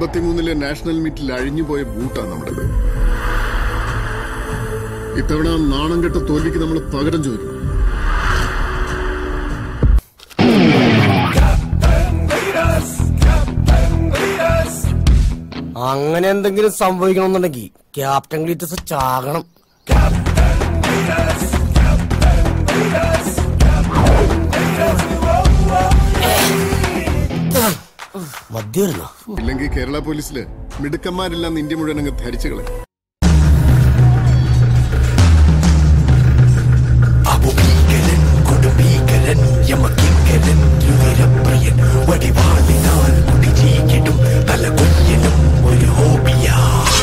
എൺപത്തിമൂന്നിലെ national മീറ്റിൽ അഴിഞ്ഞുപോയ ബൂട്ടാണ് നമ്മുടെ ഇത്തവണ ആ നാണം കെട്ട തോൽവിക്ക് നമ്മൾ പകരം ചോദിക്കും അങ്ങനെ എന്തെങ്കിലും സംഭവിക്കണമെന്നുണ്ടെങ്കിൽ ക്യാപ്റ്റൻ ഗ്ലീറ്റസ് ചാകണം മദ്യമായിരുന്നോ ഇല്ലെങ്കിൽ കേരള പോലീസില് മിടുക്കന്മാരില്ലാന്ന് ഇന്ത്യ മുഴുവൻ അങ്ങ് ധരിച്ചു കളയും അപുഭീകരൻ കൊടുഭീകരൻ യമകിങ്കരൻ രുതിരപ്രിയൻ വടിവാളിനാൽ മുടിചീകിടും തല കൊയ്യലും ഒരു ഹോബിയാ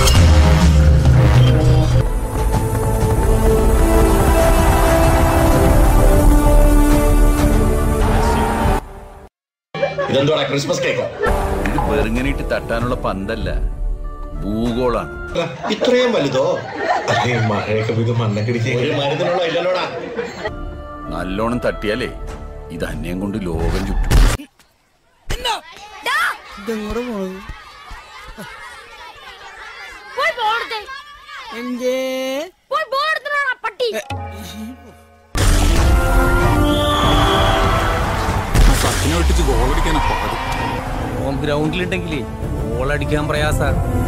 ഇതെന്തോടാ ക്രിസ്മസ് കേക്ക് ഇത് വെറുങ്ങനിട്ട് തട്ടാനുള്ള പന്തല്ല ഭൂഗോളാണ് ഇത്രയും വലുതോ അതെ മഴയൊക്കെ ഇത് മണ്ണക്കടിക്ക് ഒരു മരുന്നിനുള്ള ഇല്ലല്ലോടാ നല്ലോണം തട്ടിയാലേ ഇത് അന്യം കൊണ്ട് ലോകം ചുറ്റും പോയി ബോർഡ് പോയി ബോർഡ് പട്ടി ഹോം ഗ്രൗണ്ടിലുണ്ടെങ്കിലേ ഗോളടിക്കാൻ പ്രയാസ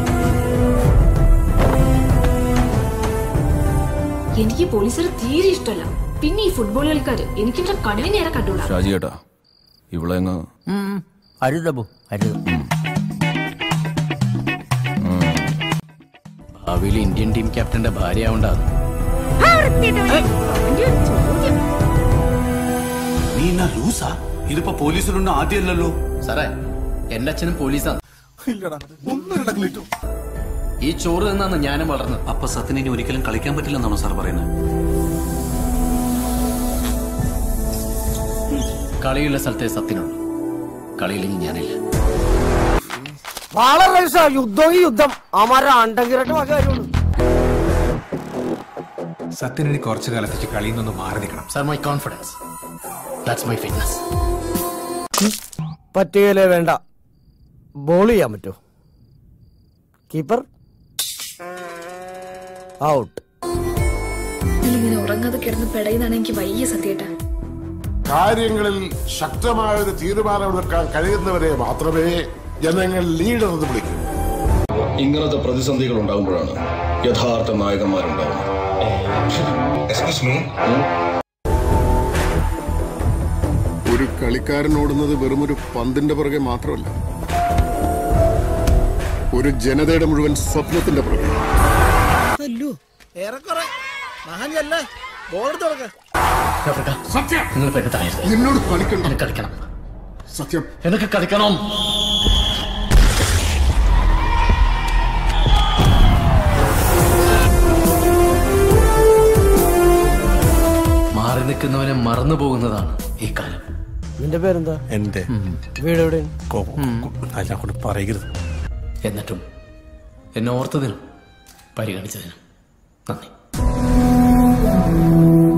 എനിക്ക് പോലീസുകാർ തീരെ ഇഷ്ടമല്ല പിന്നെ ഈ ഫുട്ബോൾ കളിക്കാര് എനിക്ക് ഇവരെ കണ്ണിന് നേരെ കണ്ടൂടാ ഷാജി കേട്ടാ ഇവിടെ അങ്ങ് അരുതബു അരുത് ഭാവിയിൽ ഇന്ത്യൻ ടീം ക്യാപ്റ്റന്റെ ഭാര്യ ആവണ്ടാകും നീ എന്നാ ലൂസാ ഇതിപ്പോ പോലീസിലൊന്നും ആദ്യമല്ലല്ലോ സാറേ എന്റെ അച്ഛനും പോലീസാണ് ഈ ചോറ് നിന്നാണ് ഞാനും വളർന്നത് അപ്പൊ സത്യന് ഇനി ഒരിക്കലും കളിക്കാൻ പറ്റില്ലെന്നാണോ സാർ പറയുന്നത് കളിയുള്ള സ്ഥലത്തെ സത്യനുള്ളൂ കളിയില്ലെങ്കിൽ ഞാനില്ല വളരെ യുദ്ധം ഈ യുദ്ധം അമാരുടെ അണ്ടങ്കിരട്ട് വക കാര്യമുള്ളൂ സത്യന് ഇനി കുറച്ചു കാലത്തേക്ക് കളിയിൽ നിന്ന് മാറി നിൽക്കണം sir my confidence that's my fitness പറ്റുകയില്ലേ വേണ്ട ബോൾ ചെയ്യാൻ പറ്റുമോ കീപ്പർ ഔട്ട് ഇങ്ങനെ ഉറങ്ങാതെ കിടന്ന് പെടയുന്നതാണ് എനിക്ക് വയ്യ സത്യേട്ടാ കാര്യങ്ങളിൽ ശക്തമായ ഒരു തീരുമാനമെടുക്കാൻ കഴിയുന്നവരെ മാത്രമേ ജനങ്ങൾ ലീഡർ എന്ന് വിളിക്കൂ ഇങ്ങനത്തെ പ്രതിസന്ധികൾ ഉണ്ടാകുമ്പോഴാണ് യഥാർത്ഥ നായകന്മാരുണ്ടാവുന്നത് ഒരു കളിക്കാരൻ ഓടുന്നത് വെറുമൊരു പന്തിന്റെ പുറകെ മാത്രമല്ല ഒരു ജനതയുടെ മുഴുവൻ സ്വപ്നത്തിന്റെ പുറകെ ഏറെക്കുറെ മഹാനല്ലേ ബോൾ തുടക്ക നിങ്ങൾ പെട്ടെന്ന് തടയരുത് നിന്നോട് കളിക്കണ്ട എനിക്ക് കളിക്കണം സത്യം എനിക്ക് കളിക്കണം മാറി നിൽക്കുന്നവനെ മറന്നു പോകുന്നതാണ് ഈ കാലം നിന്റെ പേരെന്താ എന്റെ വീട് എവിടെ അതിനെ കൊണ്ട് പറയരുത് എന്നിട്ടും എന്നെ ഓർത്തതിനും പരിഗണിച്ചതിനും നന്ദി